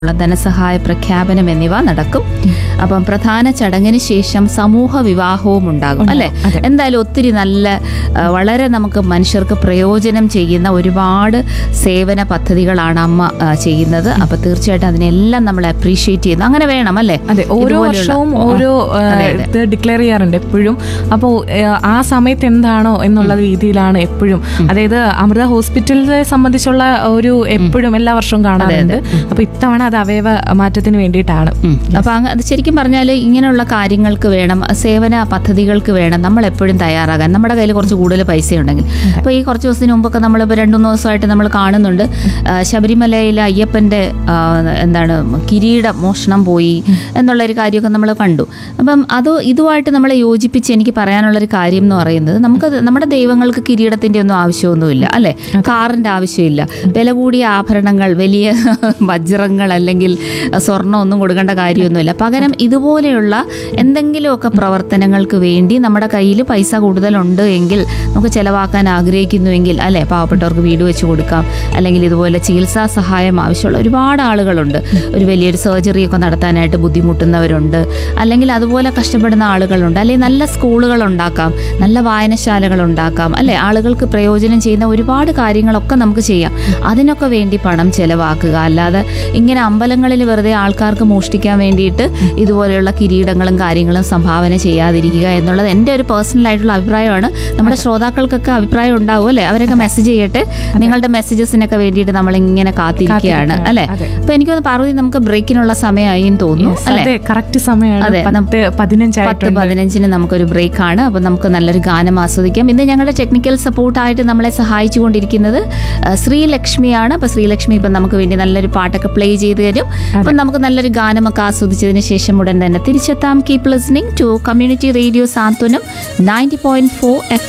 ഉള്ള ധനസഹായ പ്രഖ്യാപനം എന്നിവ നടക്കും അപ്പം പ്രധാന ചടങ്ങിന് ശേഷം സമൂഹ വിവാഹവും ഉണ്ടാകും അല്ലെ അതെ. എന്തായാലും ഒത്തിരി നല്ല ആ, വളരെ നമുക്ക് മനുഷ്യർക്ക് പ്രയോജനം ചെയ്യുന്ന ഒരുപാട് സേവന പദ്ധതികളാണ് അമ്മ ആ, ചെയ്യുന്നത് അപ്പൊ തീർച്ചയായിട്ടും അതിനെല്ലാം നമ്മൾ അപ്രീഷിയേറ്റ് ചെയ്യുന്നു അങ്ങനെ വേണം അല്ലേ അതെ ഓരോ ഇതുപോലെയുള്ള- വർഷവും ഓരോ ആ, അതെ, അതെ. ഇത് ഡിക്ലെയർ ചെയ്യാറുണ്ട് എപ്പോഴും അപ്പോൾ ആ സമയത്ത് എന്താണോ എന്നുള്ള രീതിയിലാണ് എപ്പോഴും അതായത് അമൃത ഹോസ്പിറ്റലിനെ സംബന്ധിച്ചുള്ള ഒരു എപ്പോഴും എല്ലാ വർഷവും കാണാറുണ്ട് അപ്പൊ ഇത്തവണ അത് അവയവ മാറ്റത്തിന് വേണ്ടിയിട്ടാണ് ഉം. അപ്പൊ അങ്ങ് അത് ശരിക്കും പറഞ്ഞാൽ ഇങ്ങനെയുള്ള കാര്യങ്ങൾക്ക് വേണം സേവന പദ്ധതികൾക്ക് വേണം നമ്മൾ എപ്പോഴും തയ്യാറാകാൻ നമ്മുടെ കയ്യിൽ കുറച്ച് കൂടുതൽ പൈസ ഉണ്ടെങ്കിൽ അപ്പോൾ ഈ കുറച്ച് ദിവസത്തിന് മുമ്പൊക്കെ നമ്മളിപ്പോൾ രണ്ടു മൂന്ന് ദിവസമായിട്ട് നമ്മൾ കാണുന്നുണ്ട് ആ, ശബരിമലയിലെ അയ്യപ്പൻ്റെ ആ, എന്താണ് കിരീടം മോഷണം പോയി എന്നുള്ളൊരു കാര്യമൊക്കെ നമ്മൾ കണ്ടു അപ്പം അത് ഇതുമായിട്ട് നമ്മളെ യോജിപ്പിച്ച് എനിക്ക് പറയാനുള്ളൊരു കാര്യം എന്ന് പറയുന്നത് നമുക്ക് നമ്മുടെ ദൈവങ്ങൾക്ക് കിരീടത്തിൻ്റെ ഒന്നും ആവശ്യമൊന്നുമില്ല അല്ലേ കാറിൻ്റെ ആവശ്യമില്ല വില കൂടിയ ആഭരണങ്ങൾ വലിയ വജ്രങ്ങൾ അല്ലെങ്കിൽ സ്വർണ്ണം ഒന്നും കൊടുക്കേണ്ട കാര്യമൊന്നുമില്ല പകരം ഇതുപോലെയുള്ള എന്തെങ്കിലുമൊക്കെ പ്രവർത്തനങ്ങൾക്ക് വേണ്ടി നമ്മുടെ കയ്യിൽ പൈസ കൂടുതലുണ്ട് എങ്കിൽ നമുക്ക് ചിലവാക്കാൻ ആഗ്രഹിക്കുന്നുവെങ്കിൽ അല്ലെ പാവപ്പെട്ടവർക്ക് വീട് വെച്ച് കൊടുക്കാം അല്ലെങ്കിൽ ഇതുപോലെ ചികിത്സാ സഹായം ആവശ്യമുള്ള ഒരുപാട് ആളുകളുണ്ട് ഒരു വലിയൊരു സർജറി ഒക്കെ നടത്താനായിട്ട് ബുദ്ധിമുട്ടുന്നവരുണ്ട് അല്ലെങ്കിൽ അതുപോലെ കഷ്ടപ്പെടുന്ന ആളുകളുണ്ട് അല്ലെങ്കിൽ നല്ല സ്കൂളുകൾ ഉണ്ടാക്കാം നല്ല വായനശാലകൾ ഉണ്ടാക്കാം അല്ലെ ആളുകൾക്ക് പ്രയോജനം ചെയ്യുന്ന ഒരുപാട് കാര്യങ്ങളൊക്കെ നമുക്ക് ചെയ്യാം അതിനൊക്കെ വേണ്ടി പണം ചെലവാക്കുക അല്ലാതെ ഇങ്ങനെ അമ്പലങ്ങളിൽ വെറുതെ ആൾക്കാർക്ക് മോഷ്ടിക്കാൻ വേണ്ടിയിട്ട് ഇതുപോലെയുള്ള കിരീടങ്ങളും കാര്യങ്ങളും സംഭാവന ചെയ്യാതിരിക്കുക എന്നുള്ളത് എൻ്റെ ഒരു പേഴ്സണൽ ആയിട്ടുള്ള അഭിപ്രായമാണ് നമ്മുടെ ശ്രോതാക്കൾക്കൊക്കെ അഭിപ്രായം ഉണ്ടാവും അല്ലേ അവരൊക്കെ മെസ്സേജ് ചെയ്യട്ടെ നിങ്ങളുടെ മെസ്സേജസിനൊക്കെ വേണ്ടിയിട്ട് നമ്മൾ ഇങ്ങനെ കാത്തിരിക്കുകയാണ് അല്ലേ അതെ. അപ്പൊ എനിക്കൊന്ന് പാർവതി നമുക്ക് ബ്രേക്കിനുള്ള സമയമായി എന്ന് തോന്നുന്നു അല്ലേ അതെ കറക്റ്റ് സമയമാണ് അതെ. പത്ത് പത്ത് പതിനഞ്ചായിട്ടുണ്ട് പതിനഞ്ചിന് നമുക്കൊരു ബ്രേക്ക് ആണ് അപ്പോൾ നമുക്ക് നല്ലൊരു ഗാനം ആസ്വദിക്കാം ഇന്ന് ഞങ്ങളുടെ ടെക്നിക്കൽ സപ്പോർട്ടായിട്ട് നമ്മളെ സഹായിച്ചുകൊണ്ടിരിക്കുന്നത് ആ, ശ്രീലക്ഷ്മിയാണ് അപ്പോൾ ശ്രീലക്ഷ്മി ഇപ്പം നമുക്ക് വേണ്ടി നല്ലൊരു പാട്ടൊക്കെ പ്ലേ ചെയ്ത് തരും അപ്പം നമുക്ക് നല്ലൊരു ഗാനമൊക്കെ ആസ്വദിച്ചതിന് ശേഷം ഉടൻ തന്നെ തിരിച്ചെത്താം keep listening to community radio Santhwanam ninety point four F